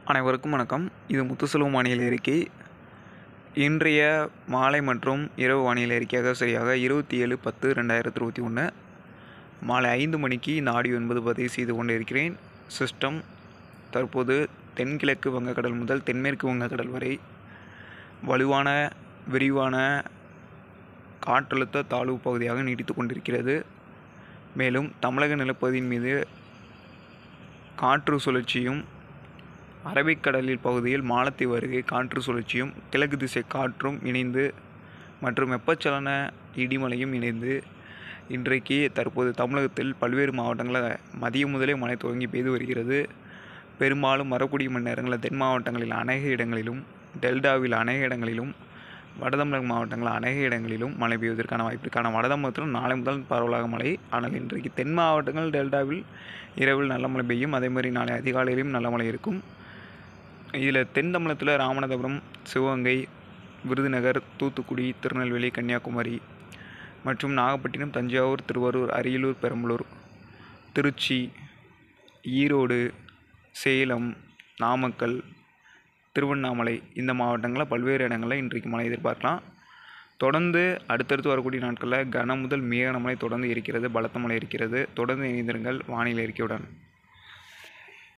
அனைவருக்கும் வணக்கம் இது முத்துசெல்வம் வானிலை அறிக்கை இன்றைய மாலை மற்றும் இரவு வானிலை அறிக்கையாக சரியாக இருபத்தி ஏழு பத்து ரெண்டாயிரத்தி இருபத்தி ஒன்று மாலை ஐந்து மணிக்கு இந்த ஆடியோ என்பது பதிவு செய்து கொண்டு இருக்கிறேன் சிஸ்டம் தற்போது தென்கிழக்கு வங்கக்கடல் முதல் தென்மேற்கு வங்கக்கடல் வரை வலுவான விரிவான காற்றழுத்த தாழ்வு பகுதியாக நீடித்து கொண்டிருக்கிறது மேலும் தமிழக நிலப்பகுதியின் மீது காற்று சுழற்சியும் அரபிக்கடலில் பகுதியில் மாலத்தீவு அருகே காற்று சுழற்சியும் கிழக்கு திசை காற்றும் இணைந்து மற்றும் வெப்பச்சலன இடிமலையும் இணைந்து இன்றைக்கு தற்போது தமிழகத்தில் பல்வேறு மாவட்டங்களில் மதியம் முதலே மழை துவங்கி பெய்து வருகிறது பெரும்பாலும் வரக்கூடிய மணி நேரங்களில் தென் மாவட்டங்களில் அநேக இடங்களிலும் டெல்டாவில் அநேக இடங்களிலும் வடதமிழக மாவட்டங்கள் அநேக இடங்களிலும் மழை பெய்வதற்கான வாய்ப்பு இருக்கான வடதமிழகத்தில் நாளை முதல் பரவலாக மழை ஆனால் இன்றைக்கு தென் மாவட்டங்கள் டெல்டாவில் இரவில் நல்ல மழை பெய்யும் அதே மாதிரி நாளை அதிகாலையிலும் நல்ல மழை இருக்கும் இதில் தென் தமிழகத்தில் ராமநாதபுரம் சிவகங்கை விருதுநகர் தூத்துக்குடி திருநெல்வேலி கன்னியாகுமரி மற்றும் நாகப்பட்டினம் தஞ்சாவூர் திருவாரூர் அரியலூர் பெரம்பலூர் திருச்சி ஈரோடு சேலம் நாமக்கல் திருவண்ணாமலை இந்த மாவட்டங்களில் பல்வேறு இடங்களில் இன்றைக்கு மழை எதிர்பார்க்கலாம் தொடர்ந்து அடுத்தடுத்து வரக்கூடிய நாட்களில் கன முதல் மிக கனமழை தொடர்ந்து இருக்கிறது பலத்த மழை இருக்கிறது தொடர்ந்து இணைந்திருங்கள் வானிலை அறிக்கையுடன்